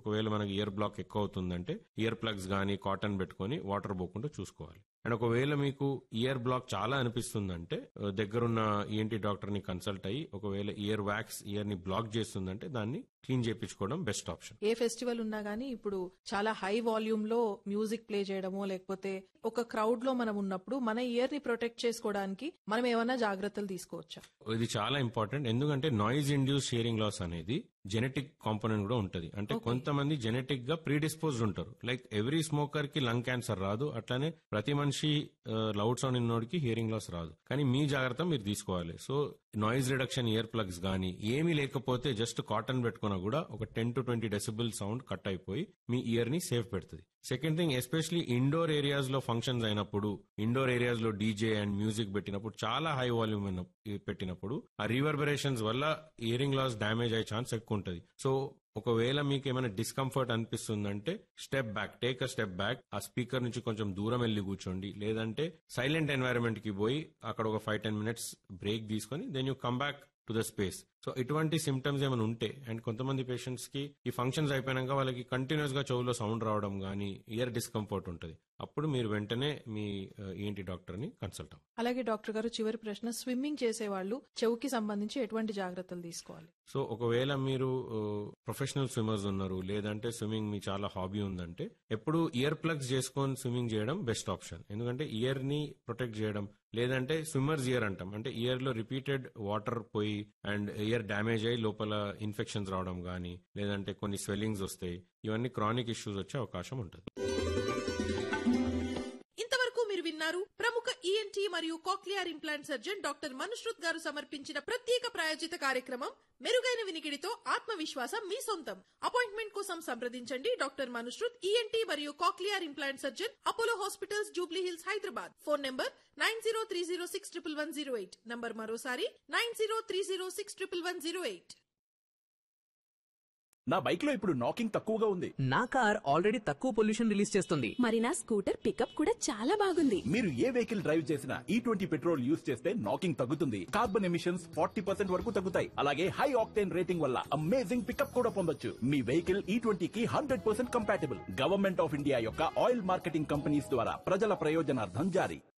ఒకవేళ మనకి year block ఎక్కువ అవుతుందంటే ఇయర్ ప్లగ్స్ గానీ కాటన్ పెట్టుకొని వాటర్ పోకుండా చూసుకోవాలి అండ్ ఒకవేళ మీకు ఇయర్ బ్లాక్ చాలా అనిపిస్తుందంటే ఆ, దగ్గరున్న ఈఎన్టీ డాక్టర్ ని కన్సల్ట్ అయ్యి ఒకవేళ ఇయర్ వ్యాక్స్ ఇయర్ ని బ్లాక్ చేస్తుందంటే దాన్ని క్లీన్ చేయించుకోవడం బెస్ట్ ఆప్షన్ ఏ ఫెస్టివల్ ఉన్నా గానీ ఇప్పుడు చాలా హై వాల్యూమ్ లో మ్యూజిక్ ప్లే చేయడమో లేకపోతే ఒక క్రౌడ్ లో మనం ఉన్నప్పుడు మన ఇయర్ ని ప్రొటెక్ట్ చేసుకోవడానికి మనం ఏమైనా జాగ్రత్తలు తీసుకోవచ్చా ఇది చాలా ఇంపార్టెంట్ ఎందుకంటే నాయిస్ ఇండ్యూస్ హియరింగ్ లాస్ అనేది జెనెటిక్ కాంపోనెంట్ కూడా ఉంటది అంటే కొంతమంది జెనెటిక్ గా ప్రీడిస్పోజ్డ్ ఉంటారు లైక్ ఎవ్రీ స్మోకర్ కి లంగ్ క్యాన్సర్ రాదు అట్లానే ప్రతి మనిషి లౌడ్ సౌండ్ ఉన్నోడికి హియరింగ్ లాస్ రాదు కానీ మీ జాగ్రత్త మీరు తీసుకోవాలి so noise reduction ear plugs గానీ ఏమీ లేకపోతే జస్ట్ కాటన్ పెట్టుకున్నా కూడా ఒక ten to twenty decibel sound cut అయిపోయి మీ ఇయర్ ని సేఫ్ పెడుతుంది second thing especially indoor areas లో ఫంక్షన్స్ అయినప్పుడు ఇండోర్ ఏరియాస్ లో డీజే అండ్ మ్యూజిక్ పెట్టినప్పుడు చాలా హై వాల్యూమ్ పెట్టినప్పుడు ఆ రివర్బరేషన్స్ వల్ల ఇయరింగ్ లాస్ డ్యామేజ్ అయ్యే ఛాన్స్ ఎక్కువ ఉంటుంది సో ఒకవేళ మీకు ఏమైనా డిస్కంఫర్ట్ అనిపిస్తుందంటే step back take a step back ఆ స్పీకర్ నుంచి కొంచెం దూరం వెళ్ళి కూర్చోండి లేదంటే సైలెంట్ ఎన్వైరన్మెంట్ కి పోయి అక్కడ ఒక ఫైవ్ టెన్ మినిట్స్ బ్రేక్ తీసుకొని then you come back to the space so ఇటువంటి సిమ్టమ్స్ ఏమైనా ఉంటే అండ్ కొంతమంది పేషెంట్స్ కి ఈ ఫంక్షన్స్ అయిపోయాక వాళ్ళకి కంటిన్యూస్ గా చెవులో సౌండ్ రావడం గానీ ఇయర్ డిస్కంఫర్ట్ ఉంటుంది అప్పుడు మీరు వెంటనే మీ ఏంటి డాక్టర్ ని కన్సల్ట్ అవ్వాలి అలాగే డాక్టర్ గారు చివరి ప్రశ్న స్విమ్మింగ్ చేసే వాళ్ళు చెవుకి సంబంధించి ఎటువంటి జాగ్రత్తలు తీసుకోవాలి సో ఒకవేళ మీరు ప్రొఫెషనల్ స్విమ్మర్స్ ఉన్నారు లేదంటే స్విమ్మింగ్ మీ చాలా హాబీ ఉందంటే ఎప్పుడు ఇయర్ ప్లగ్స్ చేసుకొని స్విమ్మింగ్ చేయడం బెస్ట్ ఆప్షన్ ఎందుకంటే ఇయర్ ని ప్రొటెక్ట్ చేయడం లేదంటే స్విమ్మర్స్ ఇయర్ అంటాం అంటే ఇయర్ లో రిపీటెడ్ వాటర్ పోయి అండ్ ఇయర్ డ్యామేజ్ అయ్యి లోపల ఇన్ఫెక్షన్స్ రావడం గానీ లేదంటే కొన్ని స్వెల్లింగ్స్ వస్తాయి ఇవన్నీ క్రానిక్ ఇష్యూస్ వచ్చే అవకాశం ఉంటుంది ఇంతవరకు మీరు విన్నారు ప్రముఖ ఈఎన్టీ మరియు cochlear implant surgeon doctor Manushrut garu సమర్పించిన ప్రత్యేక ప్రాయోజిత కార్యక్రమం మెరుగైన వినికిడితో ఆత్మవిశ్వాసం మీ సొంతం అపాయింట్మెంట్ కోసం సంప్రదించండి డాక్టర్ మనుశ్రుత్ ఈఎన్టీ మరియు cochlear implant surgeon Apollo hospitals Jubilee Hills Hyderabad phone number nine zero three zero six triple one zero eight number మరోసారి nine zero three zero six triple one zero eight నా బైక్ లో ఇప్పుడు నాకింగ్ తక్కువగా ఉంది నా కార్ ఆల్రెడీ తక్కువ pollution release చేస్తుంది మరి నా స్కూటర్ పికప్ కూడా చాలా బాగుంది మీరు ఏ వెహికల్ డ్రైవ్ చేసినా ఈ ట్వంటీ పెట్రోల్ యూస్ చేస్తే నాకింగ్ తగ్గుతుంది కార్బన్ ఎమిషన్స్ ఫార్టీ పర్సెంట్ వరకు తగ్గుతాయి అలాగే హై ఆక్టేన్ రేటింగ్ వల్ల అమేజింగ్ పికప్ కూడా పొందొచ్చు మీ వెహికల్ ఈ ట్వంటీకి hundred percent compatible government of India యొక్క ఆయిల్ మార్కెటింగ్ కంపెనీస్ ద్వారా ప్రజల ప్రయోజనార్థం జారీ